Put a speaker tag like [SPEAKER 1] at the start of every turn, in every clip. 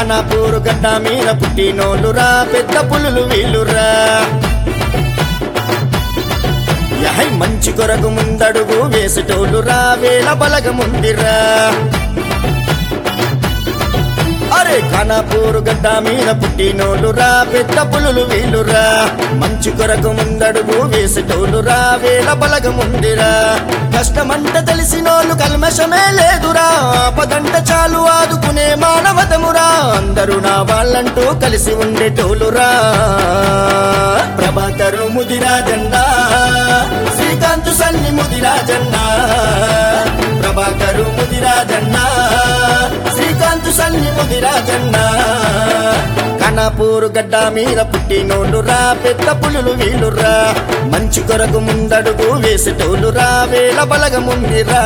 [SPEAKER 1] కనాపూరు గడ్డ మీద పుట్టినోళ్ళురా పెద్ద పులులు వీళ్ళురా యహై మంచి కొరకు ముందడుగు వేసేటోళ్ళురా వేల బలగముందిరా అరే కనాపూరు గడ్డ మీద పుట్టినోళ్ళురా పెద్ద పులులు వీళ్ళురా మంచి కొరకు ముందడుగు వేసేటోళ్ళురా వేల బలగముందిరా కష్టమంట తెలిసినోళ్ళు కల్మషమే లేదురా పదంట చాలు ఆదుకునే మానవతమురా అందరూ నా వాళ్ళంటూ కలిసి ఉండేటోళ్ళురా ప్రభాకరు ముదిరా జెండా శ్రీకాంత్ సన్ని ముదిరా జెండా ప్రభాకరు ముదిరా జెండా శ్రీకాంత్ సన్ని ముదిరా జెండా కనాపూరు గడ్డ మీద పుట్టినోళ్ళురా పెద్ద పులులు వీళ్ళురా మంచి కొరకు ముందడుగు వేసేటోళ్ళురా వేల బలగముందిరా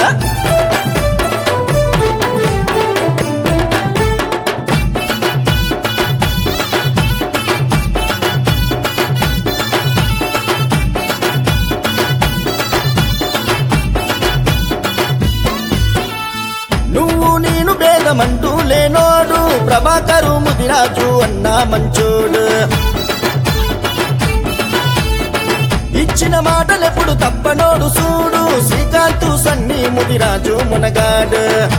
[SPEAKER 1] నువ్వు నేను భేదమంటూ లేనోడు ప్రభాకరు ముదిరాజు అన్నా మంచోడు ఇచ్చిన మాటలెప్పుడు తప్పనోడు చూడు శ్రీకాంతు సన్ని ముదిరాజు మునగాడు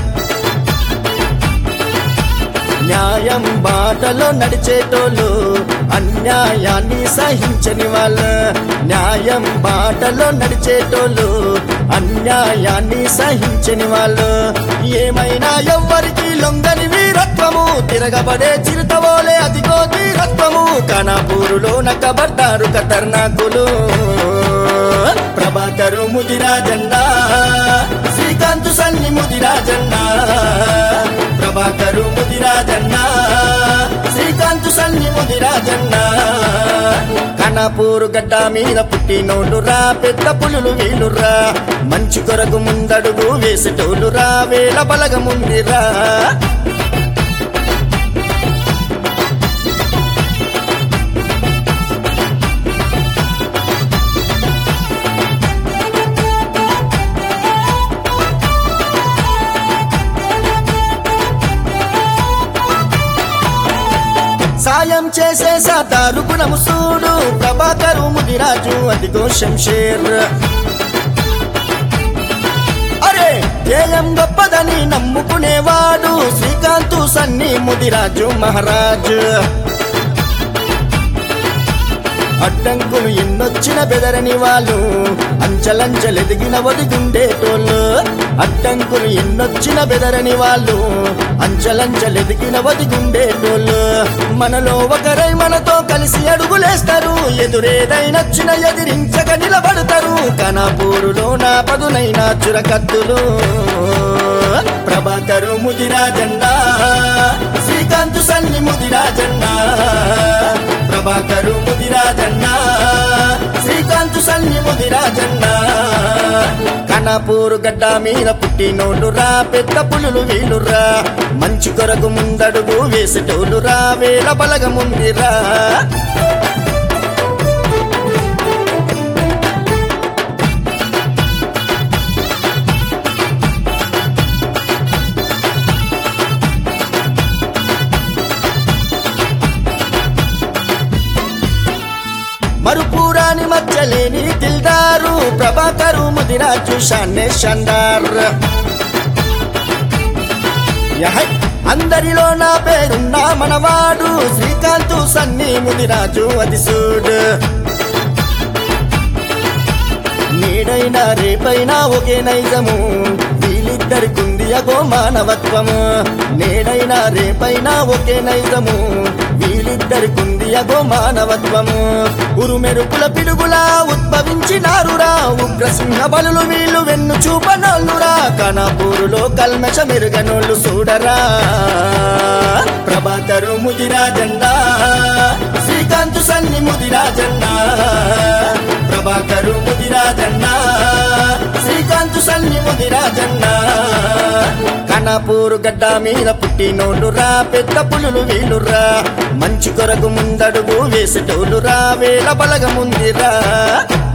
[SPEAKER 1] న్యాయం బాటలో నడిచేటోళ్ళు అన్యాయాన్ని సహించని వాళ్ళు న్యాయం బాటలో నడిచేటోళ్ళు అన్యాయాన్ని సహించని వాళ్ళు ఏమైనా ఎవ్వరికి లొంగని వీరత్వము తిరగబడే చిరుతవోలే అదిగో తీరత్వము కనాపూరులో నక్కబడ్డారు ఖతర్నాకులు ప్రభాకరు ముదిరా జెండా శ్రీకాంత్ సన్ని ముదిరా జెండా ప్రభాకరు ముదిరా జెండా శ్రీకాంత్ సన్ని ముదిరా జెండా కనాపూరు గడ్డ మీద పుట్టినోళ్ళురా పెద్ద పులులు వీళ్ళురా మంచి కొరకు ముందడుగు వేసేటోళ్ళురా వేల బలగముందిరా సాయం చేసే సాతారు గుణము సూడు ప్రభాకరు ముదిరాజు అదిగో శంషేర్ అరే ధ్యేయం గొప్పదని నమ్ముకునేవాడు శ్రీకాంతు సన్ని ముదిరాజు మహారాజు అడ్డంకులు ఎన్నొచ్చిన బెదరని వాళ్ళు అంచలంచలెదిగిన ఒదిగుండేటోళ్ళు అడ్డంకులు ఎన్నొచ్చిన బెదరని వాళ్ళు అంచలంచలెదిగిన ఒదిగుండేటోళ్ళు మనలో ఒకరై మనతో కలిసి అడుగులేస్తారు ఎదురేదైనొచ్చిన ఎదిరించక నిలబడతారు కనాపూరులో నా పదునైన చురకత్తులు ప్రభాకరు ముదిరా జెండా శ్రీకాంత్ సన్ని ముదిరా జెండా ప్రభాకరు ముదిరా జెండా శ్రీకాంత్ సన్ని ముదిరా జెండా కనాపూరు గడ్డ మీద పుట్టినోళ్ళురా పెద్ద పులులు వీళ్ళురా మంచి కొరకు ముందడుగు వేసేటోళ్ళురా వేల బలగముందిరా మరుపూరాని మధ్యలేని దిల్దారు ప్రభాకరు ముదిరాజు షాన్నే షండార్ యహై అందరిలో నా పేరున్నా మనవాడు శ్రీకాంతు సన్ని ముదిరాజు అది చూడు నేడైనా రేపైనా ఒకే నైజము వీళ్ళిద్దరికుంది అగో మానవత్వము నేడైనా రేపైనా ఒకే నైజము వీళ్ళిద్దరికుంది అగో మానవత్వము ఉరుమెరుపుల పిడుగులా ఉద్భవించినారురా ఉగ్ర సింహ బలులు వీళ్ళు వెన్ను చూపనోళ్ళురా కనాపూరులో కల్మష మెరుగనోళ్ళు చూడరా ప్రభాకరు ముదిరా జెండా శ్రీకాంత్ సన్ని ముదిరా జెండా ప్రభాకరు ముదిరా జెండా శ్రీకాంత్ సన్ని ముదిరా జెండా కనాపూరు గడ్డ మీద పుట్టినోళ్ళురా పెద్ద పులులు వీళ్ళురా మంచి కొరకు ముందడుగు వేసేటోళ్ళురా వేల బలగముందిరా